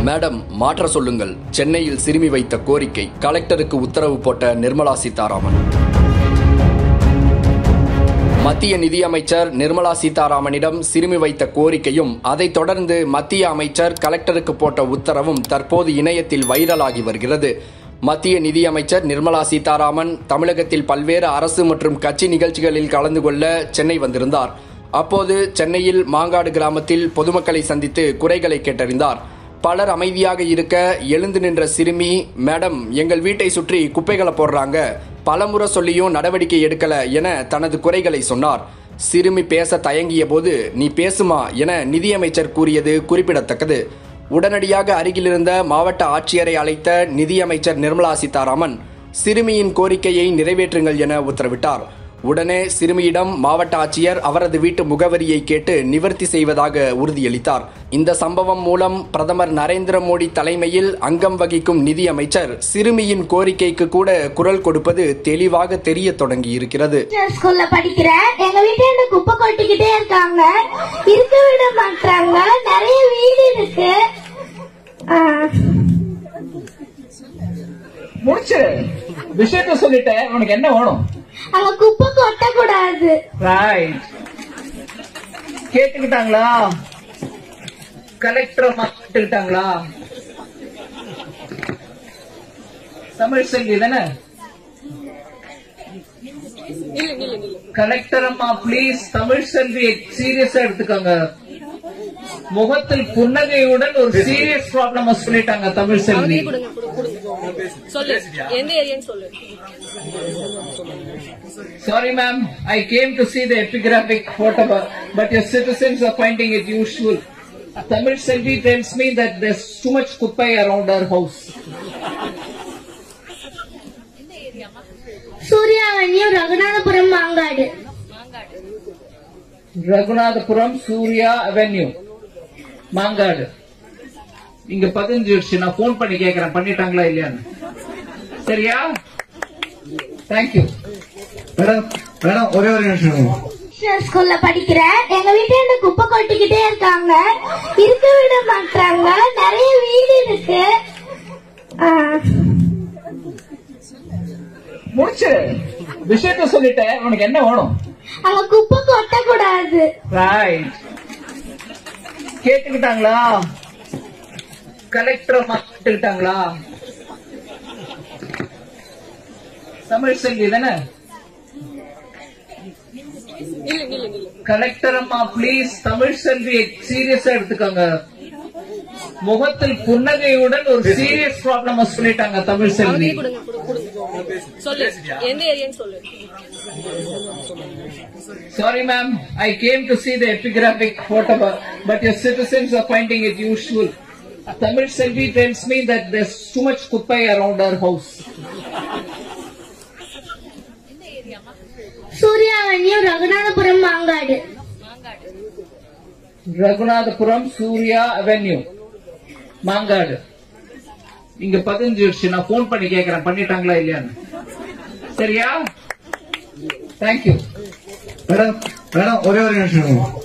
Madam மாற்ற சொல்லுங்கள் சென்னையில் சிறுமி வைத்த கோரிக்கை கலெக்டருக்கு உத்தரவு போட்ட நிர்மலா சீதாராமன் மத்திய நிதியமைச்சர் நிர்மலா சீதாராமனிடம் சிறுமி வைத்த கோரிக்கையும் அதைத் தொடர்ந்து மத்திய அமைச்சர் கலெக்டருக்கு போட்ட உத்தரவும் தற்போது இணையத்தில் வைரலாகி வருகிறது மத்திய நிதியமைச்சர் நிர்மலா சீதாராமன் தமிழகத்தில் பல்வேறு அரசு மற்றும் கட்சி நிகழ்ச்சிகளில் கலந்து கொள்ள சென்னை வந்திருந்தார் அப்போது சென்னையில் மாங்காடு கிராமத்தில் பொதுமக்களை சந்தித்து குறைகளை கேட்டறிந்தார் பலர் அமைதியாக இருக்க எழுந்து நின்ற சிறுமி மேடம் எங்கள் வீட்டை சுற்றி குப்பைகளை போடுறாங்க பலமுறை சொல்லியும் நடவடிக்கை எடுக்கல என தனது குறைகளை சொன்னார் சிறுமி பேச தயங்கிய போது நீ பேசுமா என நிதியமைச்சர் கூறியது குறிப்பிடத்தக்கது உடனடியாக அருகிலிருந்த மாவட்ட ஆட்சியரை அழைத்த நிதியமைச்சர் நிர்மலா சீதாராமன் சிறுமியின் கோரிக்கையை நிறைவேற்றுங்கள் என உத்தரவிட்டார் உடனே சிறுமியிடம் மாவட்ட ஆட்சியர் அவரது வீட்டு முகவரியை கேட்டு நிவர்த்தி செய்வதாக உறுதியளித்தார் இந்த சம்பவம் மூலம் பிரதமர் நரேந்திர மோடி தலைமையில் அங்கம் வகிக்கும் நிதியமைச்சர் சிறுமியின் கோரிக்கைக்கு கூட குரல் கொடுப்பது தெளிவாக தெரிய தொடங்கி இருக்கிறது டீச்சர் ஸ்கூல்ல படிக்கிறேன் எங்க வீட்டுல இருந்து குப்பை கொட்டிக்கிட்டே இருக்காங்க இருக்க விட மாட்டாங்க நிறைய வீடு இருக்கு ஆ, முடிச்சு விஷயத்த சொல்லிட்டேன் உனக்கு என்ன வேணும் அங்க குப்பை கொட்டக்கூடாது ரைட் கேட்டுக்கிட்டாங்களா கலெக்டர் கேட்டுக்கிட்டாங்களா தமிழ் செல்வி தானே கலெக்டர் அம்மா ப்ளீஸ் தமிழ் செல்வி சீரியஸா எடுத்துக்கோங்க முகத்தில் புன்னகையுடன் ஒரு சீரியஸ் ப்ராப்ளம் சொல்லிட்டாங்க தமிழ் செல்வி சொல்லு எந்த ஏரியான்னு சொல்லு Sorry, ma'am. I came to see the epigraphic photo, but your citizens are finding it usual. Tamil Selvi tells me that there's too much kuppai around our house. சூர்யாவணியும் ரகுநாதபுரம் மாங்காடு ரகுநாதபுரம் சூர்யா அவென்யூ மாங்காடு இங்க பதிஞ்சிருச்சு நான் phone பண்ணி கேக்குறேன் பண்ணிட்டாங்களா இல்லையான்னு சரியா தேங்க்யூ மேடம் மேடம் ஒரே ஒரு நிமிஷம் இருங்க. டீச்சர் ஸ்கூல்ல படிக்கிறேன் எங்க வீட்டுல இருந்து குப்பை கொட்டிக்கிட்டே இருக்காங்க இருக்க விட மாட்டாங்க நிறைய வீடு இருக்கு ஆ, முடிச்சு விஷயத்த சொல்லிட்டேன் உனக்கு என்ன வேணும் அங்க குப்பை கொட்டக்கூடாது ரைட் கேட்டுக்கிட்டாங்களா கலெக்டர் கேட்டுக்கிட்டாங்களா தமிழ் செல்வி தானே நில்லு நில்லு நில்லு கலெக்டர் அம்மா ப்ளீஸ் தமிழ் செல்வி சீரியஸா எடுத்துக்கோங்க முகத்தில் புன்னகையுடன் ஒரு சீரியஸ் ப்ராப்ளம் சொல்லிட்டாங்க தமிழ் செல்வி அவங்ககிட்ட கொடுங்க கொடு- கொடுங்க சொல்லு எந்த ஏரியான்னு சொல்லு Sorry, ma'am. I came to see the epigraphic photo, but your citizens are finding it usual. Tamil Selvi tells me that there's too much kuppai around our house. சூர்யாவணியும் ரகுநாதபுரம் மாங்காடு ரகுநாதபுரம் சூர்யா அவென்யூ மாங்காடு இங்க பதிஞ்சிருச்சு நான் போன் பண்ணி கேக்குறேன் பண்ணிட்டாங்களா இல்லையான்னு சரியா தேங்க்யூ மேடம் மேடம் ஒரே ஒரு நிமிஷம் இருங்க.